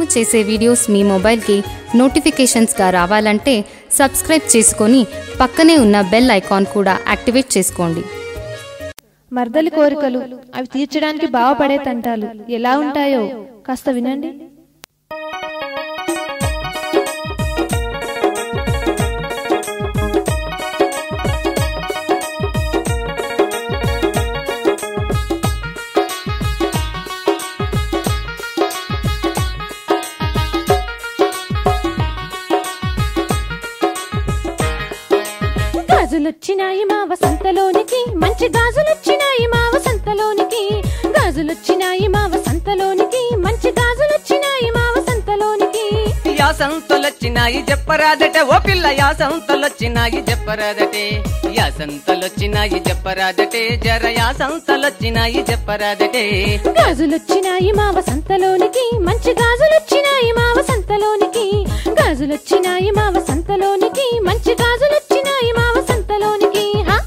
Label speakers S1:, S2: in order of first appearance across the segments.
S1: upload చేసే videos మీ మొబైల్కి నోటిఫికేషన్స్గా రావాలంటే సబ్స్క్రైబ్ చేసుకొని పక్కనే ఉన్న బెల్ ఐకాన్ కూడా యాక్టివేట్ చేసుకోండి
S2: మర్దలి కోరికలు అవి తీర్చడానికి బావపడే తంటాలు ఎలా ఉంటాయో కాస్త వినండి గాజులొచ్చినాయి మా వసంతలోనికి మంచి గాజులొచ్చినాయి మా వసంతలోనికి గాజులొచ్చినాయి మా వసంతలోనికి మంచి గాజులొచ్చినాయి మా వసంతలోనికి
S3: యాసంతలొచ్చినాయి చెప్పరాదటే ఓ పిల్ల యాసంతలొచ్చినాయి చెప్పరాదటే యాసంతలొచ్చినాయి చెప్పరాదటే జర యాసంతలొచ్చినాయి చెప్పరాదటే
S2: గాజులొచ్చినాయి మా వసంతలోనికి మంచి గాజులొచ్చినాయి మా వసంతలోనికి గాజులొచ్చినాయి మా వసంతలోనికి మంచి గాజులొచ్చినాయి మా వసంతలోనికి హా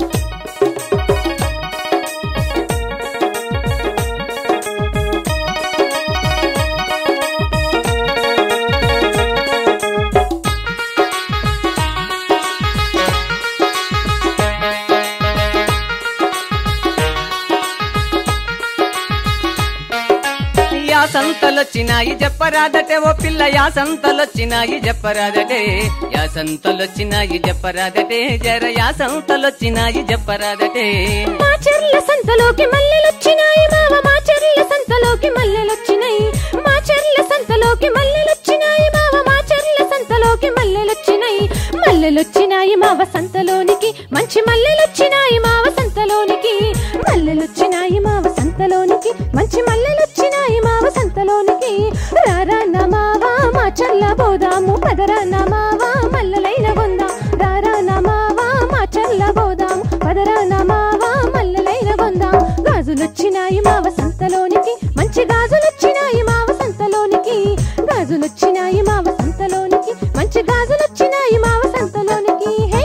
S3: యాసంతలొచ్చినాయి చెప్పరాదటే ఓ పిల్ల యాసంతలొచ్చినాయి చెప్పరాదటే యాసంతలొచ్చినాయి చెప్పరాదటే జర యాసంతలొచ్చినాయి చెప్పరాదటే
S2: మా చెర్ల సంతలోకి మల్లెలొచ్చినాయి మావ మా చెర్ల సంతలోకి మల్లెలొచ్చినాయి మా చెర్ల సంతలోకి మల్లెలొచ్చినాయి మావ మా చెర్ల సంతలోకి మల్లెలొచ్చినాయి మల్లెలొచ్చినాయి మావ సంతలోనికి మంచి మల్లెలొచ్చినాయి మావ సంతలోనికి మల్లెలొచ్చినాయి మావ సంతలోనికి మంచి మల్లెలొచ్చినాయి మావ సంతలోనికి రారా నమావా మా చల్ల బోదాము పదరా నమావా మల్లెలైన కొందాం రారా నమావా మా చల్ల బోదాము పదరా నమావా మల్లెలైన కొందాం గాజులొచ్చినాయి మా వసంతలోనికి మంచి గాజులొచ్చినాయి మా వసంతలోనికి గాజులొచ్చినాయి మా వసంతలోనికి మంచి గాజులొచ్చినాయి మా వసంతలోనికి హే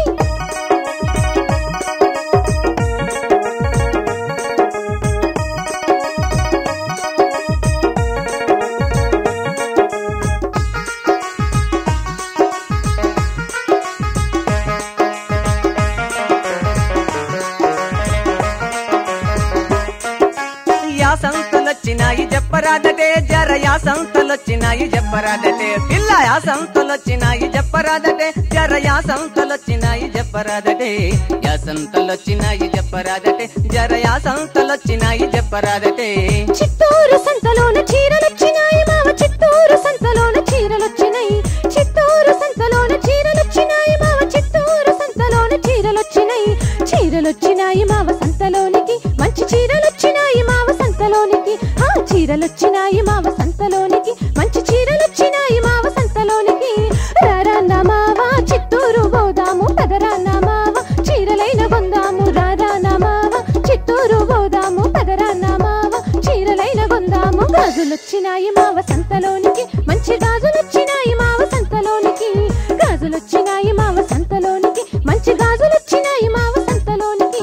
S3: యాసంతలొచ్చినాయి చెప్పరాదటే జర యాసంతలొచ్చినాయి చెప్పరాదటే పిల్ల యాసంతలొచ్చినాయి చెప్పరాదటే జర యాసంతలొచ్చినాయి చెప్పరాదటే యాసంతలొచ్చినాయి చెప్పరాదటే జర యాసంతలొచ్చినాయి చెప్పరాదటే
S2: చిత్తూరు సంతలోన చీరలొచ్చినాయి మావ చిత్తూరు సంతలోన చీరలొచ్చినాయి చిత్తూరు సంతలోన చీరలొచ్చినాయి మావ చిత్తూరు సంతలోన చీరలొచ్చినాయి చీరలొచ్చినాయి మావ సంతలోనికి మంచి చీరలొచ్చినాయి మావ సంతలోనికి ఆ చీరలొచ్చినాయి మావ సంతలోనికి మంచి చీరలొచ్చినాయి మావ సంతలోనికి రారాన్న మావా చిత్తూరు పోదాము పదరాన్న మావా చీరలైన కొందాము రారాన్న మావా చిత్తూరు పోదాము పదరాన్న మావా చీరలైన కొందాము గాజులొచ్చినాయి మా వసంతలోనికి మంచి గాజులొచ్చినాయి మా వసంతలోనికి గాజులొచ్చినాయి మా వసంతలోనికి మంచి గాజులొచ్చినాయి మా వసంతలోనికి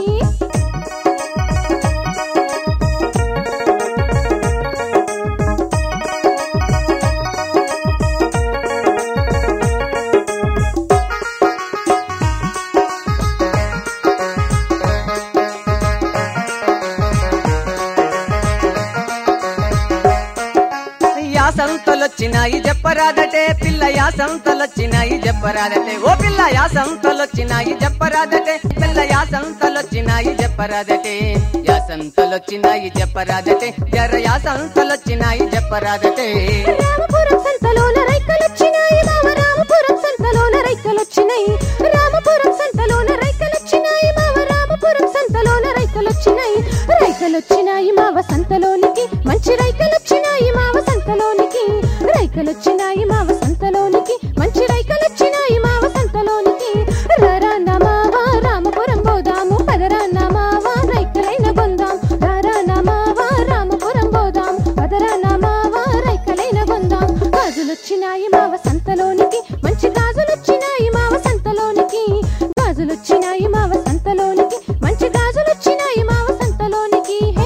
S3: యాసంతలొచ్చినాయి చెప్పరాదటే పిల్ల యాసంతలొచ్చినాయి చెప్పరాదటే ఓ పిల్ల యాసంతలొచ్చినాయి చెప్పరాదటే పిల్ల యాసంతలొచ్చినాయి చెప్పరాదటే యాసంతలొచ్చినాయి చెప్పరాదటే జర యాసంతలొచ్చినాయి చెప్పరాదటే
S2: రామపురం సంతలోన రైకలొచ్చినాయి మావ రామపురం సంతలోన రైకలొచ్చినాయి రామపురం సంతలోన రైకలొచ్చినాయి మావ రామపురం సంతలోన రైకలొచ్చినాయి రైకలొచ్చినాయి మావ సంతలోనికి మంచి రైకలొచ్చినాయి మావ సంతలోనికి రైకలొచ్చినాయి మావ సంతలోనికి మంచి రైకలొచ్చినాయి మావ సంతలోనికి రారా నమావా రామపురం పోదాము పదరా నమావా రైకలైన కొందాం రారా నమావా రామపురం పోదాం పదరా నమావా రైకలైన కొందాం గాజులొచ్చినాయి మావ సంతలోనికి మంచి గాజులొచ్చినాయి మావ సంతలోనికి గాజులొచ్చినాయి మావ సంతలోనికి మంచి గాజులొచ్చినాయి మావ సంతలోనికి హే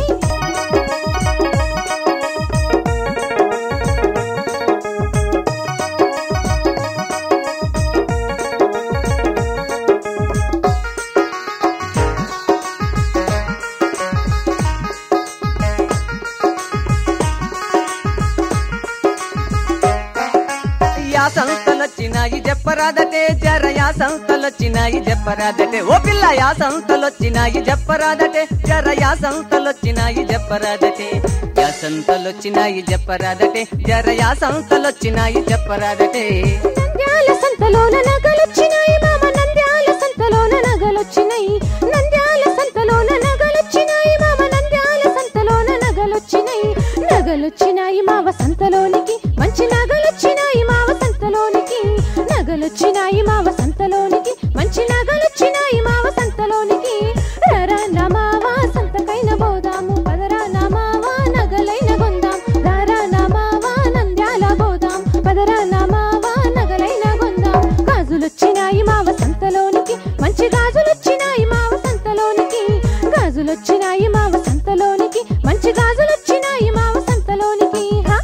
S3: సంతలొచ్చినాయి చెప్పరాదటే జరయా సంతలొచ్చినాయి చెప్పరాదటే ఓ పిల్ల యా సంతలొచ్చినాయి చెప్పరాదటే జరయా సంతలొచ్చినాయి చెప్పరాదటే యా సంతలొచ్చినాయి చెప్పరాదటే జరయా సంతలొచ్చినాయి చెప్పరాదటే
S2: నంద్యాల సంతలోన నగలొచ్చినాయి మామ నంద్యాల సంతలోన నగలొచ్చినాయి నంద్యాల సంతలోన నగలొచ్చినాయి మామ నంద్యాల సంతలోన నగలొచ్చినాయి నగలొచ్చినాయి మావ సంతలోనికి మంచి నగలొచ్చినాయి మావ సంతలోనికి నగలొచ్చినాయి మావ సంతలోనికి మంచి నగలొచ్చినాయి మావ సంతలోనికి రరా నమావా సంతకైన బోదాము పదరా నమావా నగలైన గొందాం రారా నమావా నంద్యాల బోదాం పదరా నమావా నగలైన గొందాం గాజులొచ్చినాయి మావ సంతలోనికి మంచి గాజులొచ్చినాయి మావ సంతలోనికి గాజులొచ్చినాయి మావ సంతలోనికి మంచి గాజులొచ్చినాయి మావ సంతలోనికి హా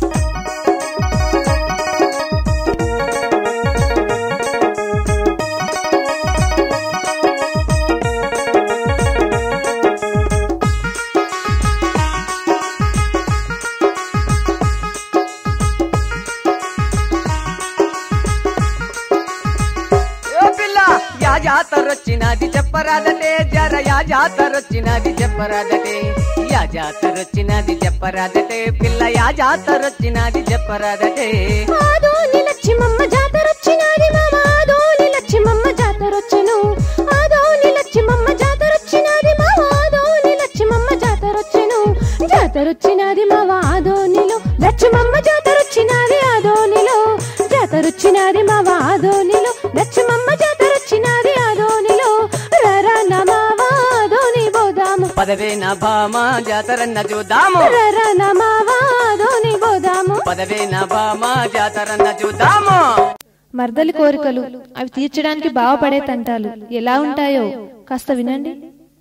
S3: ఓ పిల్ల యా జాతరొచ్చినది చెప్పరాదటే జర యా జాతరొచ్చినది చెప్పరాదటే యా జాతరొచ్చినది చెప్పరాదటే పిల్ల యా జాతరొచ్చినది చెప్పరాదటే
S2: ఆదోని లక్ష్మమ్మ జాతరొచ్చినాది మామ ఆదోని లక్ష్మమ్మ జాతరొచ్చెను ఆదోని లక్ష్మమ్మ జాతరొచ్చినాది మామ ఆదోని లక్ష్మమ్మ జాతరొచ్చెను జాతరొచ్చినాది మావ ఆదోనిలో లక్ష్మమ్మ జాతరొచ్చినాది ఆదోనిలో జాతరొచ్చినాది మావ ఆదోనిలో లక్ష్మమ్మ జాతరొచ్చినాది ఆదోనిలో రరా నమావ ఆదోని బోదాము
S3: పదవే నా భామ జాతరన్న చూద్దాము
S2: రరా నమావ ఆదోని బోదాము
S3: పదవే నా భామ జాతరన్న చూద్దాము
S4: మర్దలి కోరికలు అవి తీర్చడానికి బావపడే తంటాలు ఎలా ఉంటాయో కాస్త వినండి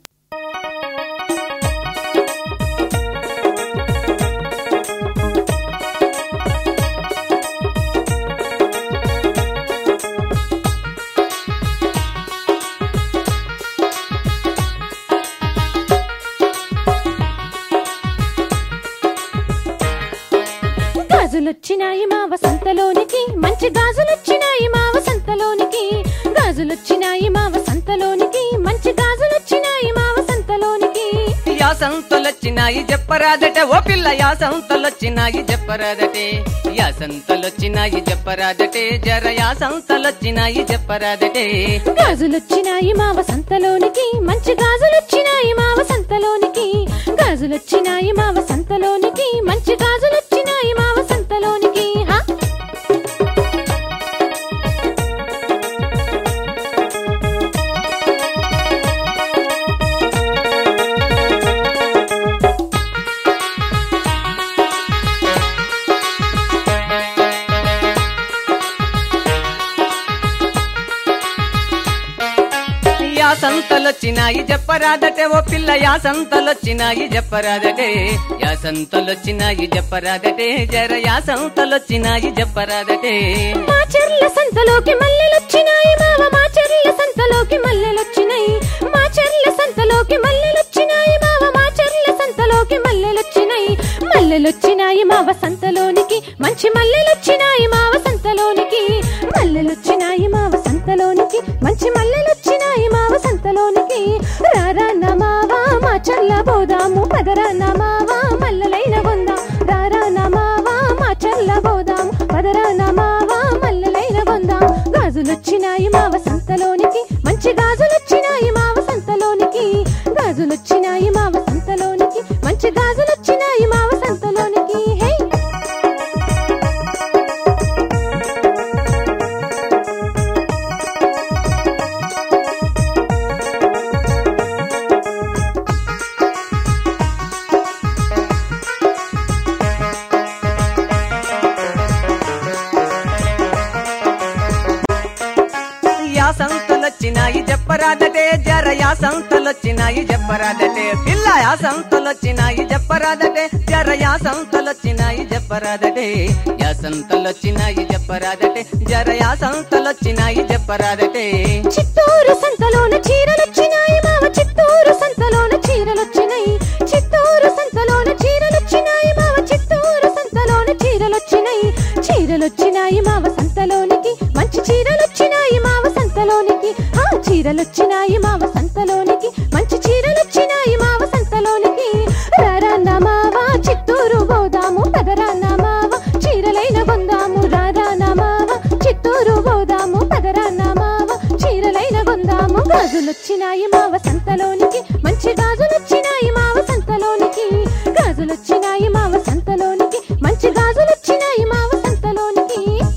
S2: గాజులొచ్చినాయి మా వసంతలోనికి మంచి గాజులొచ్చినాయి మా వసంతలోనికి గాజులొచ్చినాయి మా వసంతలోనికి మంచి గాజులొచ్చినాయి మా వసంతలోనికి
S3: యా సంతలొచ్చినాయి చెప్పరాదటే ఓ పిల్ల యా సంతలొచ్చినాయి చెప్పరాదటే యా సంతలొచ్చినాయి చెప్పరాదటే జర యా సంతలొచ్చినాయి చెప్పరాదటే
S2: గాజులొచ్చినాయి మా వసంతలోనికి మంచి గాజులొచ్చినాయి మా వసంతలోనికి గాజులొచ్చినాయి మా వసంతలోనికి మంచి గాజులొచ్చినాయి మా వసంతలోనికి హా
S3: యా సంతలొచ్చినాయి చెప్పరాదటే ఓ పిల్ల యా సంతలొచ్చినాయి చెప్పరాదటే యా సంతలొచ్చినాయి చెప్పరాదటే జర యా సంతలొచ్చినాయి చెప్పరాదటే
S2: మా చెర్ల సంతలోకి మల్లెలొచ్చినాయి మావ మా చెర్ల సంతలోకి మల్లెలొచ్చినాయి మా చెర్ల సంతలోకి మల్లెలొచ్చినాయి మావ మా చెర్ల సంతలోకి మల్లెలొచ్చినాయి మల్లెలొచ్చినాయి మావ సంతలోనికి మంచి మల్లెలొచ్చినాయి మావ సంతలోనికి మల్లెలొచ్చినాయి మావ సంతలోనికి మంచి మల్లెలొచ్చినాయి మావ సంతలోనికి రారా నమావా మా చల్ల పోదాము పదరా నమావా మల్లెలైన కొందాం రారా నమావా మా చల్ల పోదాము పదరా నమావా మల్లెలైన కొందాం గాజులొచ్చినాయి మా వసంతలోనికి మంచి గాజులొచ్చినాయి మా వసంతలోనికి గాజులొచ్చినాయి మా వసంతలోనికి మంచి గాజులొచ్చినాయి మా వసంతలోనికి హే
S3: యా సంతలొచ్చినాయి చెప్పరాదటే జర యా సంతలొచ్చినాయి చెప్పరాదటే పిల్ల యా సంతలొచ్చినాయి చెప్పరాదటే జర యా సంతలొచ్చినాయి చెప్పరాదటే యా సంతలొచ్చినాయి చెప్పరాదటే జర యా సంతలొచ్చినాయి చెప్పరాదటే
S2: చిత్తూరు సంతలోన చీరలొచ్చినాయి మావ చిత్తూరు సంతలోన చీరలొచ్చినాయి చిత్తూరు సంతలోన చీరలొచ్చినాయి మావ చిత్తూరు సంతలోన చీరలొచ్చినాయి చీరలొచ్చినాయి మావ సంతలోనికి మంచి చీర గాజులొచ్చినాయి మా వసంతలోనికి మంచి గాజులొచ్చినాయి మా వసంతలోనికి గాజులొచ్చినాయి మా వసంతలోనికి మంచి గాజులొచ్చినాయి మా వసంతలోనికి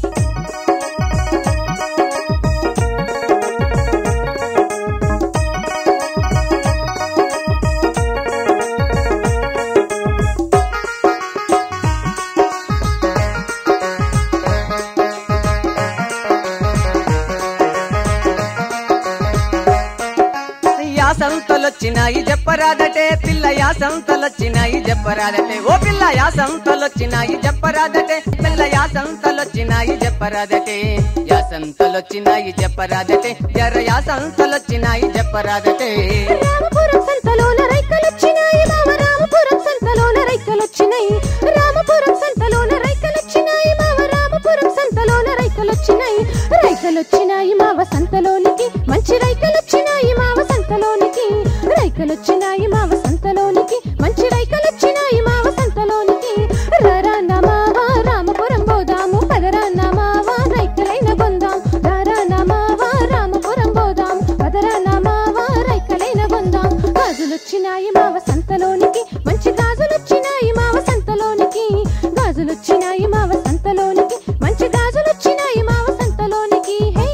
S3: యాసంతలొచ్చినాయి చెప్పరాదటే పిల్ల యాసంతలొచ్చినాయి చెప్పరాదటే ఓ పిల్ల యాసంతలొచ్చినాయి చెప్పరాదటే పిల్ల యాసంతలొచ్చినాయి చెప్పరాదటే యాసంతలొచ్చినాయి చెప్పరాదటే జర యాసంతలొచ్చినాయి చెప్పరాదటే
S2: రామపురం సంతలోన రైకలొచ్చినాయి మామ రామపురం సంతలోన రైకలొచ్చినాయి రామపురం సంతలోన రైకలొచ్చినాయి మామ రామపురం సంతలోన రైకలొచ్చినాయి రైకలొచ్చినాయి మావ సంతలోనికి మంచి రైకలొచ్చినాయి మావ సంతలోనికి రైకలొచ్చినాయి మావ సంతలోనికి మంచి రైకలొచ్చినాయి మావ సంతలోనికి రరా నమావా రామపురం పోదాము పదరా నమావా రైకలైన బొందాం రరా నమావా రామపురం పోదాం పదరా నమావా రైకలైన బొందాం గాజులొచ్చినాయి మావ సంతలోనికి మంచి గాజులొచ్చినాయి మావ సంతలోనికి గాజులొచ్చినాయి మావ సంతలోనికి మంచి గాజులొచ్చినాయి మావ సంతలోనికి హే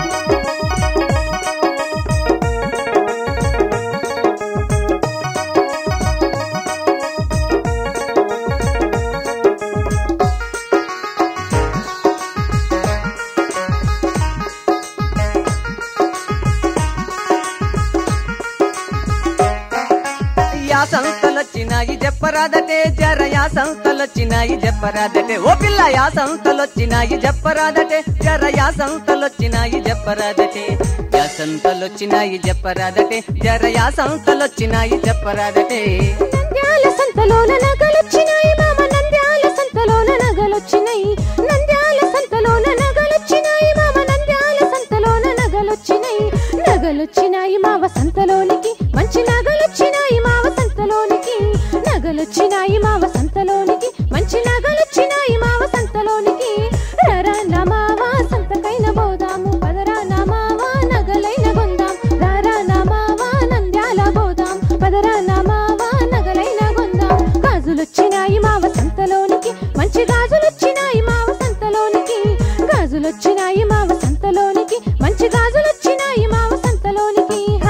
S3: యాసంతలొచ్చినాయి చెప్పరాదటే జర యాసంతలొచ్చినాయి చెప్పరాదటే ఓ పిల్ల యాసంతలొచ్చినాయి చెప్పరాదటే జర యాసంతలొచ్చినాయి చెప్పరాదటే యాసంతలొచ్చినాయి చెప్పరాదటే జర యాసంతలొచ్చినాయి చెప్పరాదటే
S2: నంద్యాల సంతలోన నగలొచ్చినాయి మామ నంద్యాల సంతలోన నగలొచ్చినాయి నంద్యాల సంతలోన నగలొచ్చినాయి మామ నంద్యాల సంతలోన నగలొచ్చినాయి నగలొచ్చినాయి మావ సంతలోనికి మంచి నగలొచ్చినాయి మావ సంతలోనికి నగలొచ్చినాయి మావ సంతలోనికి మంచి నగలొచ్చినాయి మావ సంతలోనికి రరా నమావా సంతకైన బోదాము పదరా నమావా నగలైన గొందాం రరా నమావా నంద్యాల బోదాం పదరా నమావా నగలైన గొందాం గాజులొచ్చినాయి మావ సంతలోనికి మంచి గాజులొచ్చినాయి మావ సంతలోనికి గాజులొచ్చినాయి మావ సంతలోనికి మంచి గాజులొచ్చినాయి మావ సంతలోనికి హా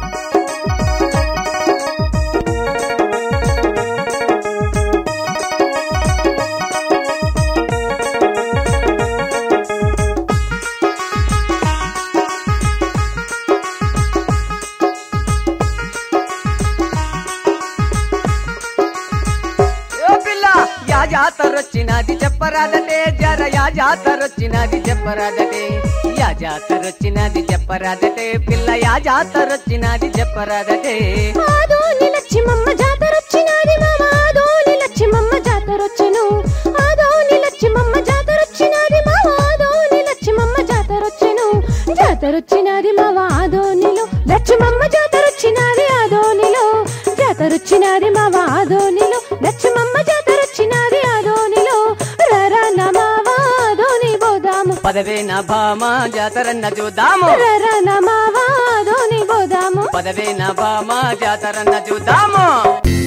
S3: ఓ పిల్ల యా జాతరొచ్చినది చెప్పరాదటే జర యా జాతరొచ్చినది చెప్పరాదటే యా జాతరొచ్చినది చెప్పరాదటే పిల్ల యా జాతరొచ్చినది చెప్పరాదటే
S2: ఆదోని లక్ష్మమ్మ జాతరొచ్చినాది మామ ఆదోని లక్ష్మమ్మ జాతరొచ్చెను ఆదోని లక్ష్మమ్మ జాతరొచ్చినాది మామ ఆదోని లక్ష్మమ్మ జాతరొచ్చెను జాతరొచ్చినాది మావ ఆదోనిలో లక్ష్మమ్మ జాతరొచ్చినాది ఆదోనిలో జాతరొచ్చినాది మావ ఆదోనిలో లక్ష్మమ్మ జాతరొచ్చినాది ఆదోనిలో రరా నమావా ఆదోని బోదాము
S3: పదవే నా భామ జాతరన్న చూద్దాము
S2: రరా నమావా ఆదోని బోదాము
S3: పదవే నా భామ జాతరన్న చూద్దాము